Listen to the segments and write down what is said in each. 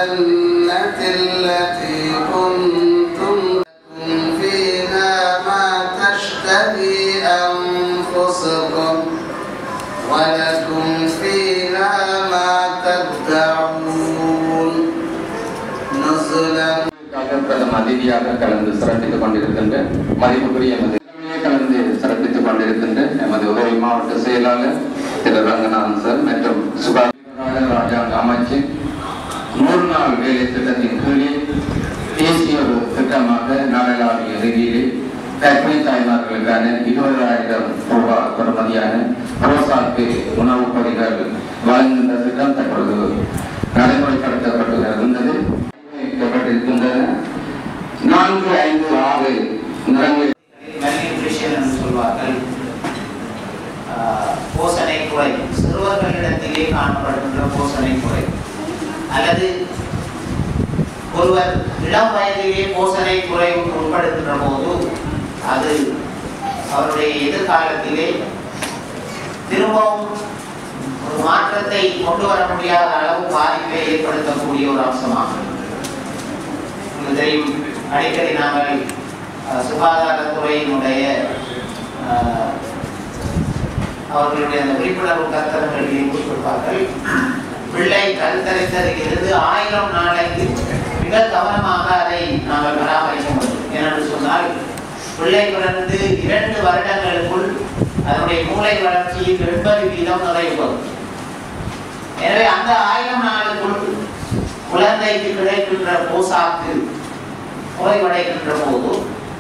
الجنة التي كنتم لكم فيها ما تشتهي أنفسكم ولكم فيها ما تدعون نزلا பிரதம அதிதியாக கலந்து சிறப்பித்துக் கொண்டிருக்கின்ற மதிப்புக்குரிய எமது கலந்து சிறப்பித்துக் கொண்டிருக்கின்ற எமது உதவி மாவட்ட செயலாளர் திரு ரங்கநாதன் சார் மற்றும் சுகாதார ராஜாங்க அமைச்சர் நூறு நாள் வேலை திட்டத்தின் கீழே தேசிய ஒரு திட்டமாக நாடளாவிய ரீதியிலே கர்ப்பிணி தாய்மார்களுக்கான இருபதாயிரம் ரூபாய் பெறுமதியான ரோசாக்கு உணவுப் பொதிகள் வழங்குகின்ற திட்டம் தற்பொழுது நடைமுறைப்படுத்தப்பட்டு இருந்தது வைக்கப்பட்டிருக்கின்றன நான்கு ஐந்து ஆறு நிறங்கள் malnutrition என்று சொல்வார்கள் ஆஹ், போஷணை குறை சிறுவர்களிடத்திலே காணப்படுகின்ற போஷணை குறை அல்லது ஒருவர் இளம் வயதிலே போஷணை குறை உட்படுகின்ற போது அது அவருடைய எதிர்காலத்திலே திரும்பவும் ஒரு மாற்றத்தை கொண்டு வர முடியாத அளவு பாதிப்பை ஏற்படுத்தக்கூடிய ஒரு அம்சமாகும் உங்களுக்கு தெரியும் அடிக்கடி நாங்கள் அஹ், சுகாதாரத்துறையினுடைய அஹ், அவர்களுடைய அந்த விழிப்புணர்வு கருத்தரங்களிலே குறிப்பிடுவார்கள் பிள்ளை கருத்தரித்ததிலிருந்து ஆயிரம் நாளைக்கு மிக கவனமாக அதை நாங்கள் பராமரிக்க முடியும் ஏனென்று சொன்னால் பிள்ளை பிறந்து இரண்டு வருடங்களுக்குள் அதனுடைய மூளை வளர்ச்சியில் எண்பது வீதம் நிறைவு பெறும் எனவே அந்த ஆயிரம் நாளுக்குள் குழந்தைக்கு கிடைக்கின்ற போசாக்கு குறைவடைகின்ற போது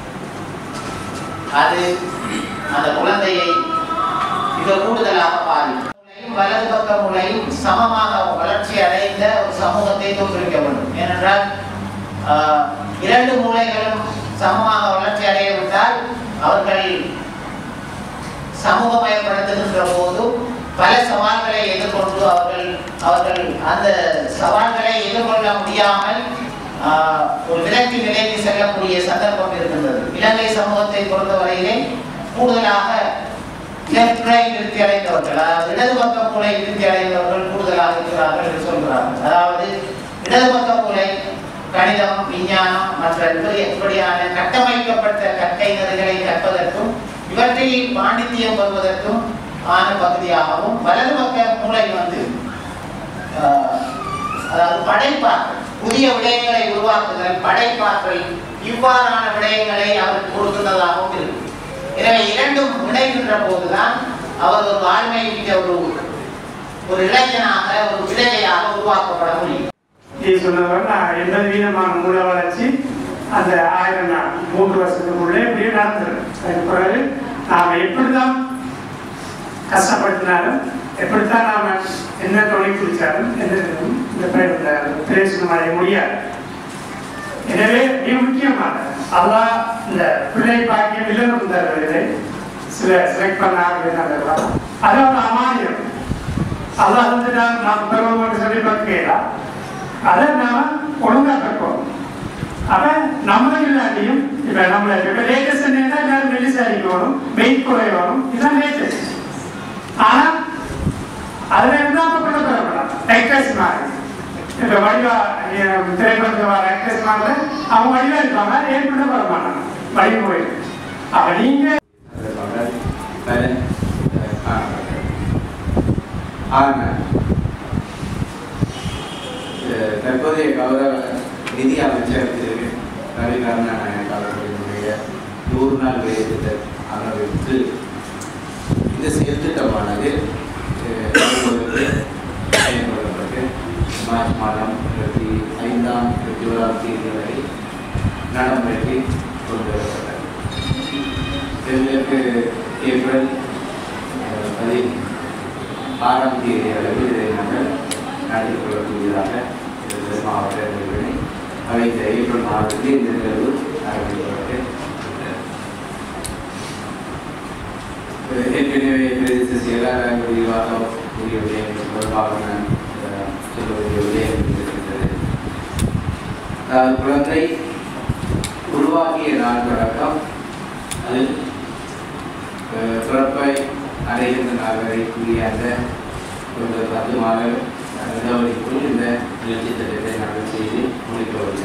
அது அந்த குழந்தையை மிக கூடுதலாக பாதிக்கும் மூளையும் வலது பக்க மூளையும் சமமாக வளர்ச்சி அடைந்த ஒரு சமூகத்தை தோற்றுவிக்க வேண்டும் ஏனென்றால் ஆஹ், இரண்டு மூளைகளும் சமமாக வளர்ச்சி அடையவிட்டால் அவர்கள் சமூகமயப்படுத்துகின்ற போது பல சவால்களை எதிர்கொண்டு அவர்கள் அவர்கள் அந்த சவால்களை எதிர்கொள்ள முடியாமல் ஆஹ், ஒரு விலக்கு நிலைக்கு செல்லக்கூடிய சந்தர்ப்பம் இருக்கின்றது இலங்கை சமூகத்தை பொறுத்தவரையிலே கூடுதலாக லெஃப்ட் ரைட் விருத்தி அடைந்தவர்கள் அதாவது இடது பக்க மூளை விருத்தி அடைந்தவர்கள் கூடுதலாக இருக்கிறார்கள் என்று சொல்கிறார்கள் அதாவது இடது பக்க மூளை கணிதம் விஞ்ஞானம் மற்ற இப்படி- இப்படியான கட்டமைக்கப்பட்ட கற்கை நெறிகளை கற்பதற்கும் இவற்றில் பாண்டித்தியம் பெறுவதற்கும் ஆன பகுதியாகவும் வலது பக்க மூளை வந்து ஆஹ், அதாவது படைப்பாற்றல் புதிய விடயங்களை உருவாக்குதல் படைப்பாற்றல் இவ்வாறான விடயங்களை அவருக்கு கொடுக்கின்றதாகவும் இருக்கு எனவே இரண்டும் இணைகின்ற போதுதான் அவர் ஒரு ஆண்மை மிக்க ஒரு ஒரு இளைஞனாக ஒரு விடையாக உருவாக்கப்பட முடியும் இது சொன்னவர் நான் எண்பது வீதமான மூல வளர்ச்சி அந்த ஆயிரம் நாள் மூன்று வருஷத்துக்குள்ளே இப்படியே நடந்துடும் அதுக்கு பிறகு நாம் எப்படிதான் கஷ்டப்படுத்தினாலும் எப்படித்தான் நாம என்ன தொழில் குடிச்சாலும் எந்த இதுவும் இந்த பே- இந்த பிரயோசனம் அடைய முடியாது எனவே மிக முக்கியமாக அல்லாஹ் இந்த பிள்ளை பாக்கியம் இல்லைன்னு தருவதில்லை சில செலக்ட் பண்ண ஆகிறதுனால அது ஒரு அமானியம் அல்லாஹ் வந்து நான் நாம் பெறுவோம் சொல்லி பார்க்கலாம் அதை நாம ஒழுங்கா கற்போம் அப்ப நம்மளும் இல்லாட்டியும் இப்ப நம்மள இப்ப லேட்டஸ்ட் என்ன எல்லாரும் மெல்லிசாரிக்கணும் வெயிட் குறையணும் இதுதான் லேட்டஸ்ட் ஆனா அதுல இருந்தா அப்ப கூட பெறப்படலாம் ஆக்டர்ஸ் மாதிரி இப்ப வடிவா அஹ், திரைப்படத்துல வர ஆக்டர்ஸ் மாதிரி அவங்க வடிவா இருப்பாங்க ஏன் கூட பெற மாட்டாங்க வடிவு போயிடும் அப்ப நீங்க ஆனால் தற்போதைய கௌரவ நிதி அமைச்சர் திரு ரவி கருணாநாயக் அவர்களுடைய நூறு நாள் வேலை திட்ட அமைவிற்கு இந்த செயல் திட்டமானது அஹ், அவர்களுக்கு செயல்படுத்தப்பட்டு மார்ச் மாதம் இருபத்தி ஐந்தாம் இருபத்தி ஓராம் தேதி வரை நடைமுறைக்கு கொண்டு வரப்பட்டது இதற்கு ஏப்ரல் அஹ், பதி ஆறாம் தேதி அளவில் இதை நாங்கள் நடத்தி கொள்ளக்கூடியதாக இந்த மாவட்ட நிகழ்வினை அவை இந்த ஏப்ரல் மாதத்தில் இந்த நிகழ்வு ஆரம்பிக்கப்பட்டு அஹ் ஏற்கனவே பிரதேச செயலாளர் விரிவாக கூடிய விடயங்கள் தொடர்பாக நான் அஹ், சொல்ல வேண்டிய விடயங்கள் இருக்கின்றது அதாவது குழந்தை உருவாக்கிய நாள் தொடக்கம் அது அஹ், பிறப்பை அடைகின்ற நாள் வரை கூடிய அந்த ஒரு பத்து மாத இடைவெளிக்குள் இந்த நிகழ்ச்சி திட்டத்தை நாங்கள் செய்ய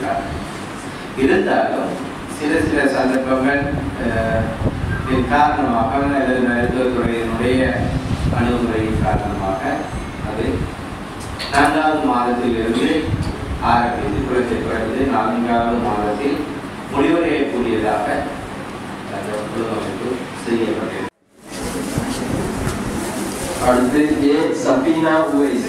இருக்கிறார் இருந்தாலும் சில சில சந்தர்ப்பங்கள் அஹ், இதன் காரணமாக அல்லது மருத்துவத்துறையினுடைய அணுகுமுறையின் காரணமாக அது நான்காவது மாதத்திலிருந்து ஆரம்பித்து குழந்தை பிறந்து நான்காவது மாதத்தில் முடிவடையக்கூடியதாக அந்த ஒழுங்கமைப்பு செய்யப்பட்டது அடுத்து ஏ சபீனா உவைஸ்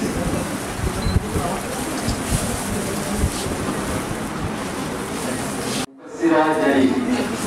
முபஸ்ஸிரா ஜலீல்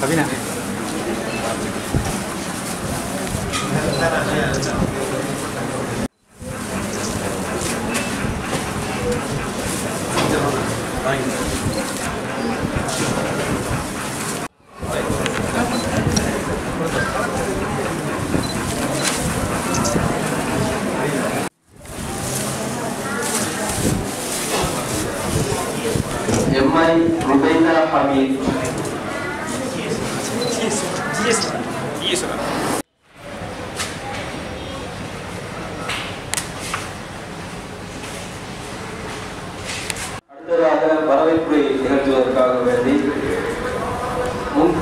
எம்ஐ ருபைனா ஹமீத் அடுத்ததாக வரவேற்புரை நிகழ்த்துவதற்காக வேண்டி முன்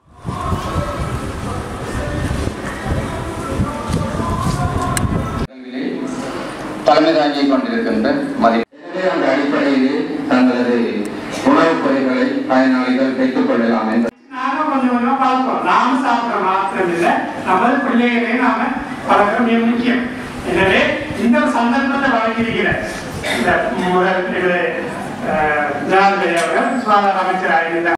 இடங்களிலே தலைமை தாங்கிக் கொண்டிருக்கின்ற மதிப்பு எனவே அந்த அடிப்படையிலே தங்களது உணவுப் பொருட்களை பயனாளிகள் பெற்றுக் கொள்ளலாம் என்ற நாம கொஞ்சம் கொஞ்சமா பழக்கம் நாம சாப்பிடுற மாத்திரம் இல்லை நமது பிள்ளைகளையும் நாம பழக்கம் மிக முக்கியம் எனவே இந்த ஒரு சந்தர்ப்பத்தை வழங்கியிருக்கிற இந்த முதல் இது, அஹ், ஜனாதிபதி அவர்கள் சுகாதார அமைச்சராக இருந்தார்